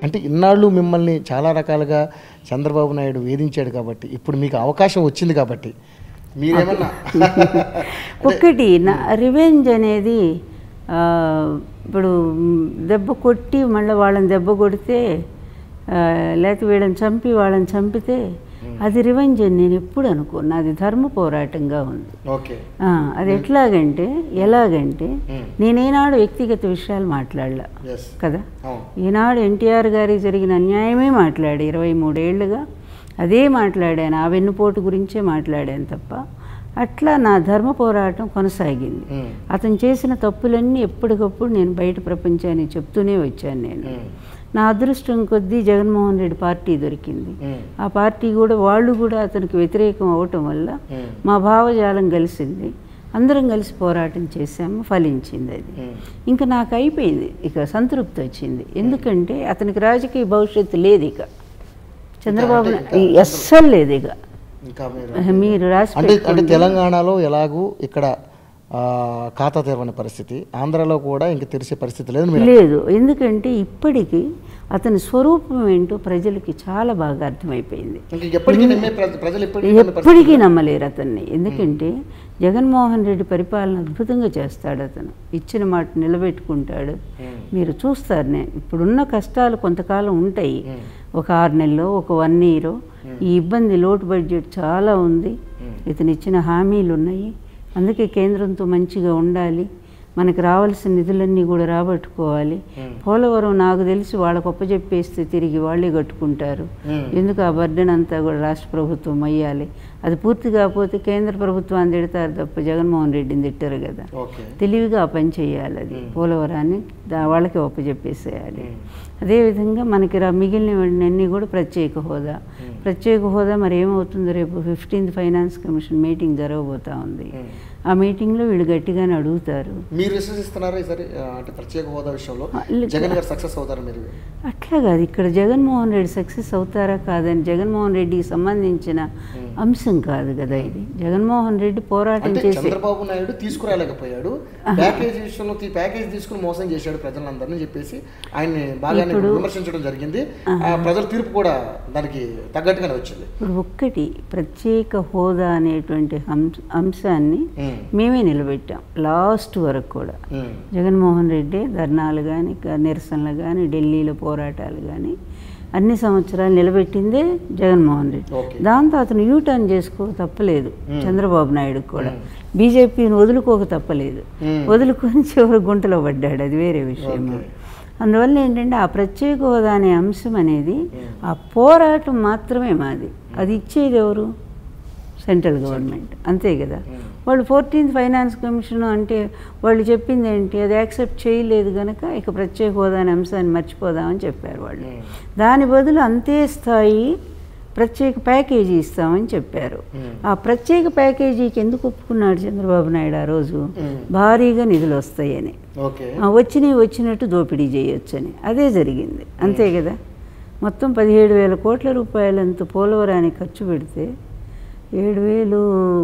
అంటే ఇన్నాళ్ళు మిమ్మల్ని చాలా రకాలుగా చంద్రబాబు నాయుడు వేధించాడు కాబట్టి ఇప్పుడు మీకు అవకాశం వచ్చింది కాబట్టి మీరేమన్నా ఒకటి నా రివెంజ్ అనేది ఆ, ఇప్పుడు మ్, దెబ్బ కొట్టి మళ్ళీ వాళ్ళని దెబ్బ కొడితే ఆ, లేకపోతే వీళ్ళని చంపి వాళ్ళని చంపితే అది రివెంజ్ అని నేను ఎప్పుడు అనుకోను అది ధర్మ పోరాటంగా ఉంది ఓకే ఆ, అది ఎట్లాగంటే ఎలాగంటే మ్మ్. నేనేనాడు వ్యక్తిగత విషయాలు మాట్లాడలా ఎస్ కదా అవును ఈనాడు ఎన్టీఆర్ గారికి జరిగిన అన్యాయమే మాట్లాడి ఇరవై మూడేళ్లుగా అదే మాట్లాడాను ఆ వెన్నుపోటు గురించే మాట్లాడాను తప్ప అట్లా నా ధర్మ పోరాటం కొనసాగింది మ్మ్. అతను చేసిన తప్పులన్నీ ఎప్పటికప్పుడు నేను బయట ప్రపంచానికి చెప్తూనే వచ్చాను నేను మ్మ్. నా అదృష్టం కొద్దీ జగన్మోహన్ రెడ్డి పార్టీ దొరికింది మ్మ్. ఆ పార్టీ కూడా వాళ్ళు కూడా అతనికి వ్యతిరేకం అవటం వల్ల మ్మ్. మా భావజాలం కలిసింది అందరం కలిసి పోరాటం చేశాము ఫలించింది అది మ్మ్. ఇంకా నాకు అయిపోయింది ఇక సంతృప్తి వచ్చింది ఎందుకంటే అతనికి రాజకీయ భవిష్యత్తు లేదు ఇక చంద్రబాబు ఇంకా నా- ఈ అస్సలు లేదు ఇక ఇంకా మీరు మీరు రాసి అంటే అంటే పెట్టుకోండి. తెలంగాణలో ఎలాగూ ఇక్కడ ఆ, ఖాతా తెరవని పరిస్థితి ఆంధ్రాలో కూడా ఇంక తెరిచే పరిస్థితి లేదు మీరు లేదు ఎందుకంటే ఇప్పటికీ అతని స్వరూపం ఏంటో ప్రజలకి చాలా బాగా అర్థమైపోయింది ఇంక ఎప్పటికీ నమ్మే ప్రజ- ప్రజలు ఎప్పటికీ నమ్మే పరిస్థితి ఎప్పటికీ నమ్మలేరు అతన్ని ఎందుకంటే జగన్మోహన్ రెడ్డి పరిపాలన అద్భుతంగా చేస్తాడు అతను ఇచ్చిన మాట నిలబెట్టుకుంటాడు మ్మ్. మీరు చూస్తారు నేను ఇప్పుడున్న కష్టాలు కొంతకాలం ఉంటాయి మ్మ్. ఒక ఆరు నెలలో ఒక వన్ ఇయర్ ఈ ఇబ్బంది లోటు బడ్జెట్ చాలా ఉంది ఇతను ఇచ్చిన హామీలు ఉన్నాయి అందుకే కేంద్రంతో మంచిగా ఉండాలి మనకి రావాల్సిన నిధులన్నీ కూడా రాబట్టుకోవాలి పోలవరం నాకు తెలిసి వాళ్ళకు ఒప్పజెప్పేస్తే తిరిగి వాళ్ళే కట్టుకుంటారు మ్మ్. ఎందుకు ఆ బర్డెన్ అంతా కూడా రాష్ట్ర ప్రభుత్వం అయ్యాలి అది పూర్తి కాకపోతే కేంద్ర ప్రభుత్వాన్ని తిడతారు తప్ప జగన్మోహన్ రెడ్డిని తిట్టారు కదా ఓకే తెలివిగా ఆ పని చేయాలి అది పోలవరాన్ని దా- వాళ్ళకి ఒప్పజెప్పేసేయాలి అదేవిధంగా మనకి రా మిగిలినవన్నీ కూడా ప్రత్యేక హోదా ప్రత్యేక హోదా మరి ఏమవుతుందో రేపు ఫిఫ్టీన్త్ ఫైనాన్స్ కమిషన్ మీటింగ్ జరగబోతా ఉంది మ్మ్. ఆ మీటింగ్లో వీళ్ళు గట్టిగానే అడుగుతారు మీరు విశ్వసిస్తున్నారా ఈసారి ఆ, అంటే ప్రత్యేక హోదా విషయంలో ఆ, లే- జగన్ గారు సక్సెస్ అవుతారు మీరు అట్లా కాదు ఇక్కడ జగన్మోహన్ రెడ్డి సక్సెస్ అవుతారా కాదని జగన్మోహన్ రెడ్డికి సంబంధించిన అంశం కాదు కదా ఇది జగన్మోహన్ రెడ్డి పోరాటం అంటే చేసే చంద్రబాబు నాయుడు తీసుకురాలేకపోయాడు ప్యాకేజ్ విషయంలో ఈ ప్యాకేజ్ తీసుకుని మోసం చేశాడు ప్రజలందరినీ చెప్పేసి ఆయన్ని బాగా ఇప్పుడు- విమర్శించడం జరిగింది ఆ ప్రజల తీర్పు కూడా దానికి తగ్గట్టుగానే వచ్చింది ఇప్పుడు ఒక్కటి ప్రత్యేక హోదా అనేటువంటి అంశ- అంశాన్ని ఉమ్, మేమే నిలబెట్టాం లాస్ట్ వరకు కూడా ఉమ్, జగన్మోహన్ రెడ్డి ధర్నాలు కానీ నిరసనలు కానీ ఢిల్లీలో పోరాటాలు కానీ అన్ని సంవత్సరాలు నిలబెట్టిందే జగన్మోహన్ రెడ్డి ఓకే దాంతో అతను యూటర్న్ చేసుకో తప్పలేదు చంద్రబాబు నాయుడు కూడా బీజేపీని వదులుకోక తప్పలేదు ఉమ్, వదులుకొని చివరి గుంటలో పడ్డాడు అది వేరే విషయం ఓకే. అందువల్ల ఏంటంటే ఆ ప్రత్యేక హోదా అనే అంశం అనేది ఆ పోరాటం మాత్రమే మాది అది ఇచ్చేది ఎవరు సెంట్రల్ గవర్నమెంట్ అంతే కదా వాళ్ళు ఫోర్టీన్త్ ఫైనాన్స్ కమిషన్ అంటే వాళ్ళు చెప్పింది ఏంటి అది యాక్సెప్ట్ చేయలేదు కనుక ఇక ప్రత్యేక హోదా అనే అంశాన్ని మర్చిపోదామని చెప్పారు వాళ్ళు ఉమ్, దాని బదులు అంతే స్థాయి ప్రత్యేక ప్యాకేజీ ఇస్తామని చెప్పారు ఉమ్, ఆ ప్రత్యేక ప్యాకేజీకి ఎందుకు ఒప్పుకున్నాడు చంద్రబాబు నాయుడు ఆ రోజు ఉమ్, భారీగా నిధులు వస్తాయని ఓకే ఆ వచ్చినవి వచ్చినట్టు దోపిడీ చేయొచ్చని అదే జరిగింది అంతే కదా మొత్తం పదిహేడు వేల కోట్ల రూపాయలంత పోలవరానికి ఖర్చు పెడితే ఏడు వేలు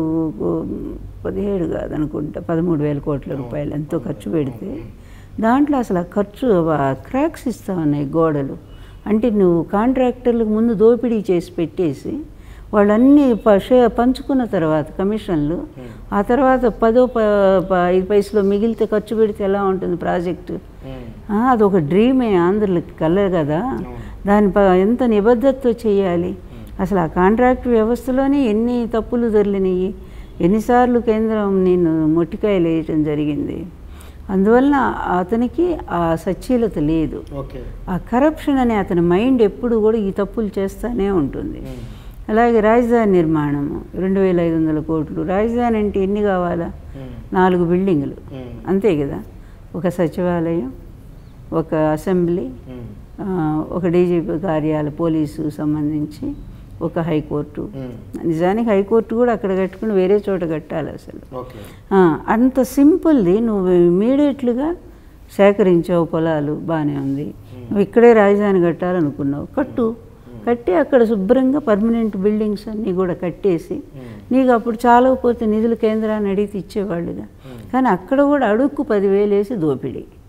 పదిహేడు కాదనుకుంటా పదమూడు వేల కోట్ల రూపాయలు ఎంతో ఖర్చు పెడితే దాంట్లో అసలు ఆ ఖర్చు క్రాక్స్ ఇస్తా ఉన్నాయి గోడలు అంటే నువ్వు కాంట్రాక్టర్లకు ముందు దోపిడీ చేసి పెట్టేసి వాళ్ళన్నీ ప- షే- పంచుకున్న తర్వాత కమిషన్లు ఆ తర్వాత పదో ప- ప- ఐదు పైసలు మిగిలితే ఖర్చు పెడితే ఎలా ఉంటుంది ప్రాజెక్టు ఉమ్, ఆ, అదొక డ్రీమే ఆంధ్రులకి కల కదా దాని ప- ఎంత నిబద్ధతతో చేయాలి అసలు ఆ కాంట్రాక్ట్ వ్యవస్థలోనే ఎన్ని తప్పులు దొరికినాయి ఎన్నిసార్లు కేంద్రం నేను మొట్టికాయలు వేయటం జరిగింది అందువలన అతనికి ఆ సచ్చీలత లేదు ఓకే ఆ కరప్షన్ అనే అతని మైండ్ ఎప్పుడు కూడా ఈ తప్పులు చేస్తూనే ఉంటుంది ఉమ్, అలాగే రాజధాని నిర్మాణము రెండు వేల ఐదు వందల కోట్లు రాజధాని అంటే ఎన్ని కావాలా ఉమ్, నాలుగు బిల్డింగులు ఉమ్, అంతే కదా ఒక సచివాలయం ఒక అసెంబ్లీ ఉమ్, ఆ, ఒక డీజీపీ కార్యాలయం పోలీసు సంబంధించి ఒక హైకోర్టు ఉమ్, నిజానికి హైకోర్టు కూడా అక్కడ కట్టుకుని వేరే చోట కట్టాలి అసలు ఓకే ఆ, అంత సింపుల్ది నువ్వు ఇమీడియట్లుగా సేకరించావు పొలాలు బాగానే ఉంది నువ్వు ఇక్కడే రాజధాని కట్టాలనుకున్నావు కట్టు కట్టి అక్కడ శుభ్రంగా పర్మనెంట్ బిల్డింగ్స్ అన్నీ కూడా కట్టేసి నీకు అప్పుడు చాలకపోతే నిధులు కేంద్రాన్ని అడిగితే ఇచ్చేవాళ్ళుగా కానీ అక్కడ కూడా అడుక్కు పదివేలు వేసి దోపిడీ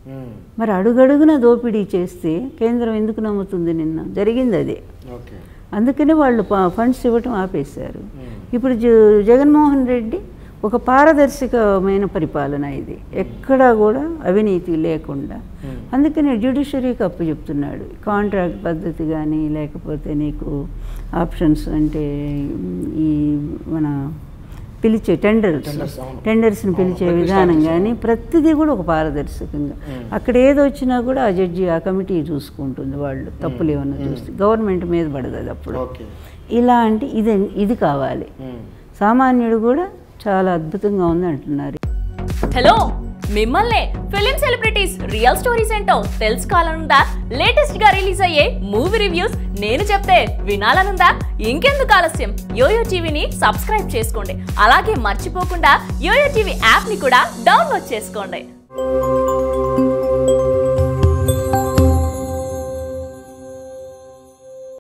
మరి అడుగడుగున దోపిడీ చేస్తే కేంద్రం ఎందుకు నమ్ముతుంది నిన్న జరిగింది అదే ఓకే అందుకనే వాళ్ళు ప- ఫండ్స్ ఇవ్వటం ఆపేశారు ఇప్పుడు జ- జగన్మోహన్ రెడ్డి ఒక పారదర్శకమైన పరిపాలన ఇది ఎక్కడా కూడా అవినీతి లేకుండా అందుకని జ్యుడిషియరీకి అప్పు చెప్తున్నాడు కాంట్రాక్ట్ పద్ధతి కానీ లేకపోతే నీకు ఆప్షన్స్ అంటే ఈ మన పిలిచే టెండర్స్ Tenders, అవును. టెండర్స్ని పిలిచే అవును, విధానం ప్రతిష్టాత్మకం. కానీ ప్రతిదీ కూడా ఒక పారదర్శకంగా అక్కడ ఏది వచ్చినా కూడా ఆ జడ్జి ఆ కమిటీ చూసుకుంటుంది వాళ్ళు తప్పులు ఏమన్నా చూస్తే గవర్నమెంట్ మీద పడదు అది అప్పుడు ఓకే ఇలాంటి ఇది ఇది కావాలి సామాన్యుడు కూడా చాలా అద్భుతంగా ఉంది అంటున్నారు హలో మిమ్మల్నే ఫిలిం సెలబ్రిటీస్ రియల్ స్టోరీస్ ఏంటో తెలుసుకోవాలనుందా లేటెస్ట్ గా రిలీజ్ అయ్యే మూవీ రివ్యూస్ నేను చెప్తే వినాలనుందా ఇంకెందుకు ఆలస్యం యోయో టీవీని సబ్స్క్రైబ్ చేసుకోండి అలాగే మర్చిపోకుండా యోయో టీవీ యాప్ ని కూడా డౌన్లోడ్ చేసుకోండి